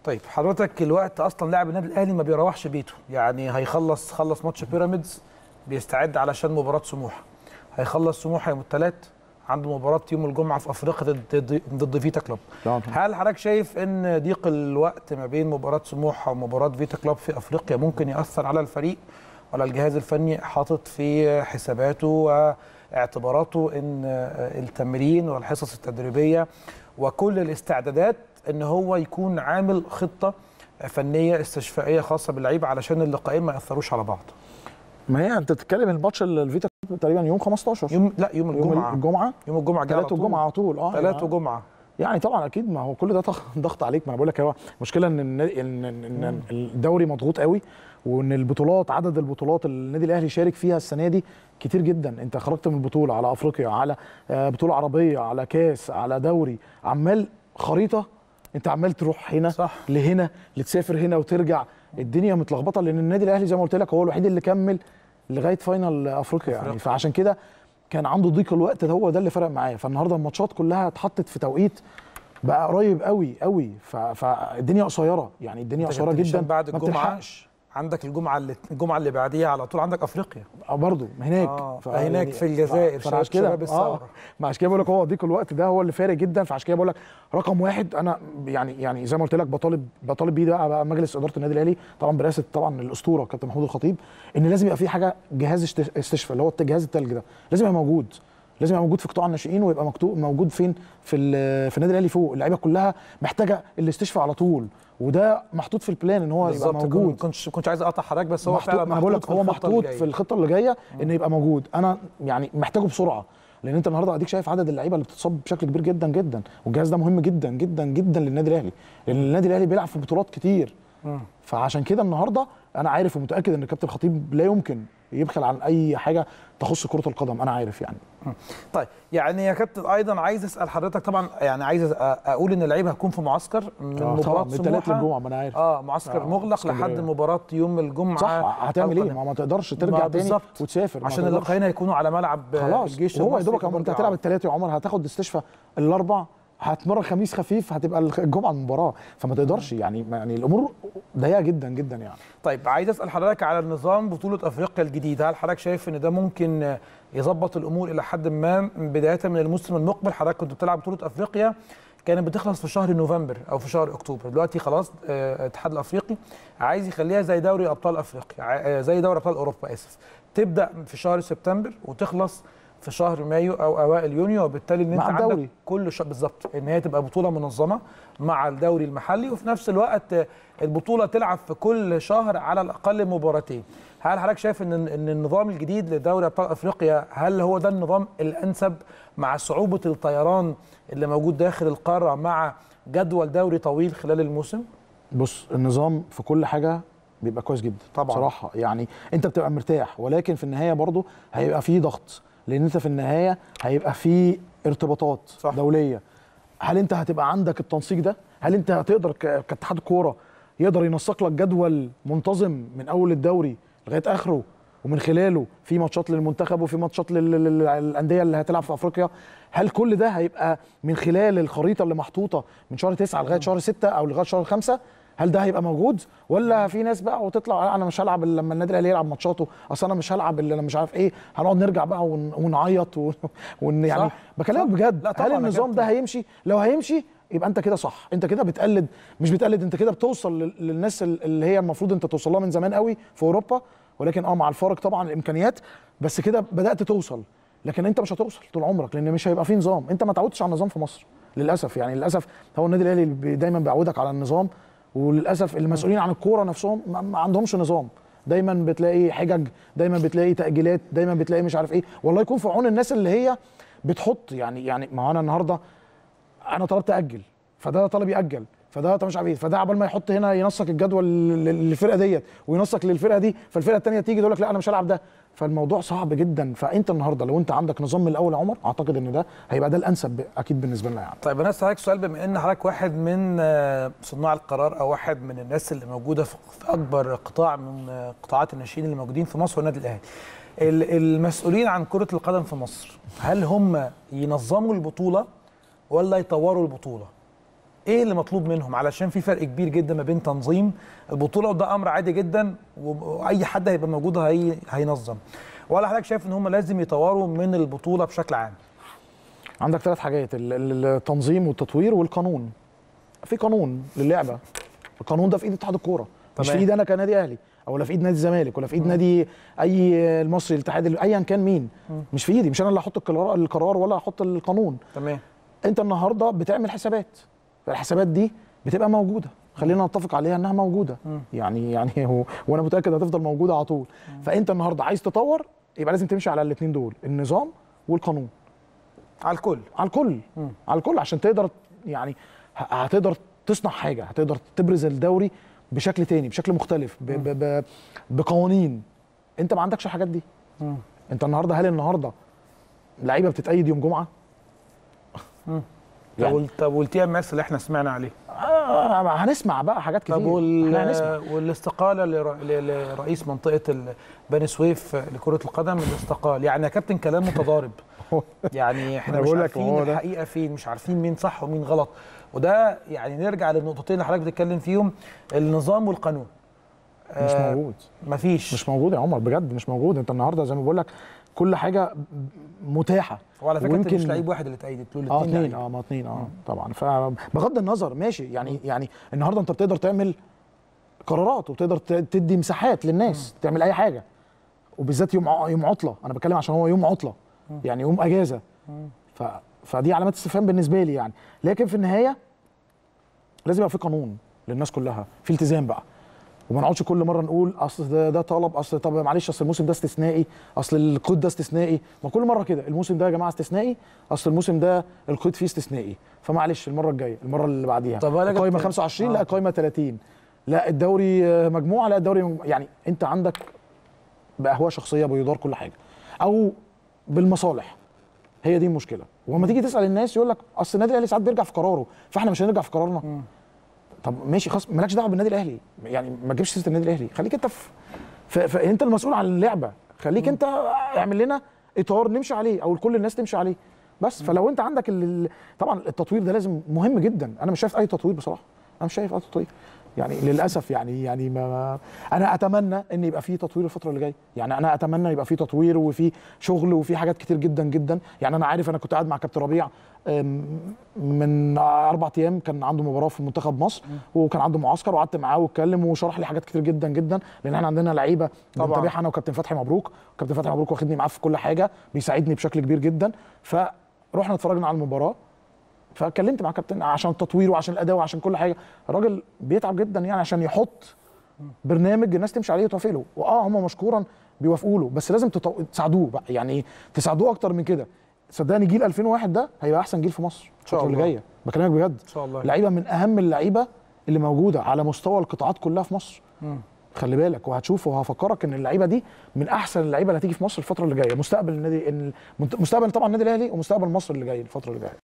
طيب حضرتك الوقت اصلا لاعب النادي الاهلي ما بيروحش بيته يعني هيخلص خلص ماتش بيراميدز بيستعد علشان مباراه سموحه هيخلص سموحه يوم الثلاث عنده مباراه يوم الجمعه في افريقيا ضد ضد فيتا كلوب طبعاً. هل حضرتك شايف ان ضيق الوقت ما بين مباراه سموحه ومباراه فيتا كلوب في افريقيا ممكن ياثر على الفريق ولا الجهاز الفني حاطط في حساباته واعتباراته ان التمرين والحصص التدريبيه وكل الاستعدادات ان هو يكون عامل خطه فنيه استشفائيه خاصه باللعيبه علشان اللقاءين ما ياثروش على بعض ما هي انت بتتكلم الماتش الفيتا تقريبا يوم 15 يوم لا يوم الجمعه يوم الجمعه يوم الجمعه جاي على ثلاث طول. وجمعه على طول اه ثلاث يعني- وجمعه يعني طبعا اكيد ما هو كل ده ضغ- ضغط عليك ما انا بقول لك هو المشكله ان النادي- ان إن- إن الدوري مضغوط قوي وان البطولات عدد البطولات اللي النادي الاهلي شارك فيها السنه دي كتير جدا انت خرجت من البطوله على افريقيا على آه، بطوله عربيه على كاس على دوري عمال خريطه انت عمال تروح هنا صح. لهنا لتسافر هنا وترجع الدنيا متلخبطه لان النادي الاهلي زي ما قلت لك هو الوحيد اللي كمل لغايه فاينل افريقيا يعني أفريقيا. فعشان كده كان عنده ضيق الوقت ده هو ده اللي فرق معايا فالنهارده الماتشات كلها اتحطت في توقيت بقى قريب قوي قوي ف- فالدنيا قصيره يعني الدنيا أنت قصيره كابتن هشام جدا بعد ما الجمعه بتلحقش عندك الجمعه اللي الجمعه اللي بعديها على طول عندك افريقيا اه برضه هناك آه، هناك في الجزائر، فأنا عشان شباب- كده شباب الثورة. ما عشان كده بقول لك هو ضيق الوقت ده هو اللي فارق جدا فعشان كده بقول لك رقم واحد انا يعني يعني زي ما قلت لك بطالب بطالب بيه بقى, بقى مجلس اداره النادي الاهلي طبعا برئاسه طبعا الاسطوره كابتن محمود الخطيب ان لازم يبقى في حاجه جهاز اشت- استشفاء اللي هو جهاز التلج ده لازم يبقى موجود لازم يبقى موجود في قطاع الناشئين ويبقى مكتوب موجود فين في ال- في النادي الاهلي فوق اللعيبه كلها محتاجه الاستشفاء على طول وده محطوط في البلان ان هو يبقى بالظبط موجود كنتش كنتش عايز اقطع حضرتك بس هو محطوط فعلا ما انا بقول لك هو الخطة محطوط اللي في جاية. الخطه اللي جايه ان يبقى موجود انا يعني محتاجه بسرعه لان انت النهارده اديك شايف عدد اللعيبه اللي بتتصاب بشكل كبير جدا جدا والجهاز ده مهم جدا جدا جدا للنادي الاهلي لان النادي الاهلي بيلعب في بطولات كتير مم. فعشان كده النهارده انا عارف ومتاكد ان الكابتن الخطيب لا يمكن يبخل عن اي حاجه تخص كره القدم انا عارف يعني طيب يعني يا كابتن ايضا عايز اسال حضرتك طبعا يعني عايز أ- اقول ان اللعيبه هتكون في معسكر من آه، مباراه طبعا من الثلاث سموحه للجمعه ما انا عارف اه معسكر آه، مغلق اسكندرية. لحد مباراه يوم الجمعه صح هتعمل ايه القادمة. ما, ما تقدرش ما ترجع تاني بالظبط. وتسافر ما عشان تقدرش. اللقاءين هيكونوا على ملعب خلاص الجيش وهو يا المصري دوبك في انت برج هتلعب العرب. الثلاث يا عمر هتاخد استشفاء الاربع هتمرن خميس خفيف هتبقى الجمعه المباراه فما تقدرش يعني يعني الامور ضيقه جدا جدا يعني طيب عايز اسال حضرتك على النظام بطوله افريقيا الجديد هل حضرتك شايف ان ده ممكن يظبط الامور الى حد ما بدايه من الموسم المقبل حضرتك كنت بتلعب بطوله افريقيا كانت بتخلص في شهر نوفمبر او في شهر اكتوبر دلوقتي خلاص آه، الاتحاد الافريقي عايز يخليها زي دوري ابطال افريقيا ع- آه، زي دوري ابطال اوروبا اسف تبدا في شهر سبتمبر وتخلص في شهر مايو او اوائل يونيو وبالتالي ان انت مع عندك الدوري. كل شهر بالظبط ان هي تبقى بطوله منظمه مع الدوري المحلي وفي نفس الوقت آه، البطوله تلعب في كل شهر على الاقل مباراتين هل حضرتك شايف ان ان النظام الجديد لدوري ابطال افريقيا هل هو ده النظام الانسب مع صعوبه الطيران اللي موجود داخل القاره مع جدول دوري طويل خلال الموسم بص النظام في كل حاجه بيبقى كويس جدا طبعاً. بصراحه يعني انت بتبقى مرتاح ولكن في النهايه برضو هيبقى فيه ضغط لان انت في النهايه هيبقى فيه ارتباطات صح. دوليه هل انت هتبقى عندك التنسيق ده هل انت هتقدر ك- كاتحاد كوره يقدر ينسق لك جدول منتظم من اول الدوري لغايه اخره ومن خلاله في ماتشات للمنتخب وفي ماتشات لل- لل- للانديه اللي هتلعب في افريقيا هل كل ده هيبقى من خلال الخريطه اللي محطوطه من شهر 9 لغايه شهر 6 او لغايه شهر 5 هل ده هيبقى موجود ولا في ناس بقى وتطلع انا مش هلعب الا لما النادي الاهلي يلعب ماتشاته اصل انا مش هلعب الا لما مش عارف ايه هنقعد نرجع بقى ون- ونعيط ون- ون يعني صح، بكلمك صح. بجد لا طبعاً هل يا النظام كابتن. ده هيمشي لو هيمشي يبقى انت كده صح انت كده بتقلد مش بتقلد انت كده بتوصل لل- للناس ال- اللي هي المفروض انت توصل لها من زمان قوي في اوروبا ولكن اه مع الفارق طبعا الامكانيات بس كده بدات توصل لكن انت مش هتوصل طول عمرك لان مش هيبقى في نظام انت ما تعودتش على النظام في مصر للاسف يعني للاسف هو النادي الاهلي اللي بي- دايما بيعودك على النظام وللاسف المسؤولين عن الكوره نفسهم ما, ما عندهمش نظام دايما بتلاقي حجج دايما بتلاقي تاجيلات دايما بتلاقي مش عارف ايه والله يكون في عون الناس اللي هي بتحط يعني يعني ما هو انا النهارده انا طلبت اجل فده طلب ياجل فده طب مش عارف ايه فده عبال ما يحط هنا ينسق الجدول لل- للفرقه ديت وينسق للفرقه دي فالفرقه الثانيه تيجي تقول لك لا انا مش هلعب ده فالموضوع صعب جدا فانت النهارده لو انت عندك نظام من الاول يا عمر اعتقد ان ده هيبقى ده الانسب اكيد بالنسبه لنا يعني طيب انا اسالك سؤال بما ان حضرتك واحد من آه، صناع القرار او واحد من الناس اللي موجوده في في اكبر قطاع من آه، قطاعات الناشئين اللي موجودين في مصر والنادي الاهلي. ال- المسؤولين عن كره القدم في مصر هل هم ينظموا البطوله ولا يطوروا البطوله؟ ايه اللي مطلوب منهم علشان في فرق كبير جدا ما بين تنظيم البطوله وده امر عادي جدا واي حد هيبقى موجود هي هينظم ولا حضرتك شايف ان هم لازم يطوروا من البطوله بشكل عام عندك ثلاث حاجات ال- ال- التنظيم والتطوير والقانون في قانون للعبه القانون ده في ايد اتحاد الكوره مش في تمام. ايدي انا كنادي اهلي او ولا في ايد نادي الزمالك ولا في ايد نادي اي المصري الاتحاد ال- ايا كان مين مش في ايدي مش انا اللي هحط القرار القرار ولا هحط القانون تمام انت النهارده بتعمل حسابات فالحسابات دي بتبقى موجوده خلينا نتفق عليها انها موجوده يعني يعني هو وانا متاكد هتفضل موجوده على طول فانت النهارده عايز تطور يبقى لازم تمشي على الاثنين دول النظام والقانون على الكل على الكل على الكل عشان تقدر يعني ه- هتقدر تصنع حاجه هتقدر تبرز الدوري بشكل تاني بشكل مختلف ب ب ب بقوانين انت ما عندكش الحاجات دي انت النهارده هل النهارده لعيبه بتتأيد يوم جمعه طب يعني. وال- طب والتي ام اس اللي احنا سمعنا عليه آه هنسمع بقى حاجات كتير طب وال... احنا هنسمع والاستقاله لر... ل- لرئيس منطقه ال- بني سويف لكره القدم الاستقال يعني يا كابتن كلام متضارب يعني احنا أنا مش بقول لك عارفين هو ده. الحقيقه فين مش عارفين مين صح ومين غلط وده يعني نرجع للنقطتين اللي حضرتك بتتكلم فيهم النظام والقانون مش آه، موجود مفيش مش موجود يا عمر بجد مش موجود انت النهارده زي ما بقول لك كل حاجه متاحه وعلى فكره انت مش ويمكن- لعيب واحد اللي اتأيدت له اه الاثنين اثنين اه ما اثنين اه طبعا فبغض النظر ماشي يعني يعني النهارده انت بتقدر تعمل قرارات وبتقدر ت- تدي مساحات للناس تعمل اي حاجه وبالذات يوم ع- يوم عطله انا بتكلم عشان هو يوم عطله يعني يوم اجازه ف فدي علامات استفهام بالنسبه لي يعني لكن في النهايه لازم يبقى في قانون للناس كلها في التزام بقى وما نقعدش كل مره نقول اصل ده, ده طلب اصل طب معلش اصل الموسم ده استثنائي اصل القيد ده استثنائي ما كل مره كده الموسم ده يا جماعه استثنائي اصل الموسم ده القيد فيه استثنائي فمعلش المره الجايه المره اللي بعديها طب أنا القايمه جبت- 25 آه. لا القايمه 30 لا الدوري آه، مجموعه لا الدوري مجموعة. يعني انت عندك باهواء شخصيه بيدار كل حاجه او بالمصالح هي دي المشكله ولما تيجي تسال الناس يقول لك اصل النادي الاهلي ساعات بيرجع في قراره فاحنا مش هنرجع في قرارنا طب ماشي خلاص مالكش دعوه بالنادي الاهلي يعني ما تجيبش سيره النادي الاهلي خليك انت في ف- فانت المسؤول عن اللعبه خليك انت اعمل لنا اطار نمشي عليه او كل الناس تمشي عليه بس فلو انت عندك ال... ال- طبعا التطوير ده لازم مهم جدا انا مش شايف اي تطوير بصراحه انا مش شايف اي تطوير يعني للاسف يعني يعني ما انا اتمنى ان يبقى في تطوير الفتره اللي جايه يعني انا اتمنى يبقى في تطوير وفي شغل وفي حاجات كتير جدا جدا يعني انا عارف انا كنت قاعد مع كابتن ربيع أم، من اربع ايام كان عنده مباراه في منتخب مصر وكان عنده معسكر وقعدت معاه واتكلم وشرح لي حاجات كتير جدا جدا لان احنا عندنا لعيبه طبعاً. بنتابعها انا وكابتن فتحي مبروك كابتن فتحي مبروك واخدني معاه في كل حاجه بيساعدني بشكل كبير جدا فرحنا اتفرجنا على المباراه فكلمت مع كابتن عشان التطوير وعشان الاداء وعشان كل حاجه الراجل بيتعب جدا يعني عشان يحط برنامج الناس تمشي عليه وتوافق له واه هم مشكورا بيوافقوا له بس لازم تطو... تساعدوه بقى يعني تساعدوه اكتر من كده صدقني جيل 2001 ده هيبقى احسن جيل في مصر شاء الفتره اللي الله. جايه بكلمك بجد ان شاء الله لعيبه من اهم اللعيبه اللي موجوده على مستوى القطاعات كلها في مصر خلي بالك وهتشوف وهفكرك ان اللعيبه دي من احسن اللعيبه اللي هتيجي في مصر الفتره اللي جايه مستقبل النادي المنت- مستقبل طبعا النادي الاهلي ومستقبل مصر اللي جاي الفتره اللي جايه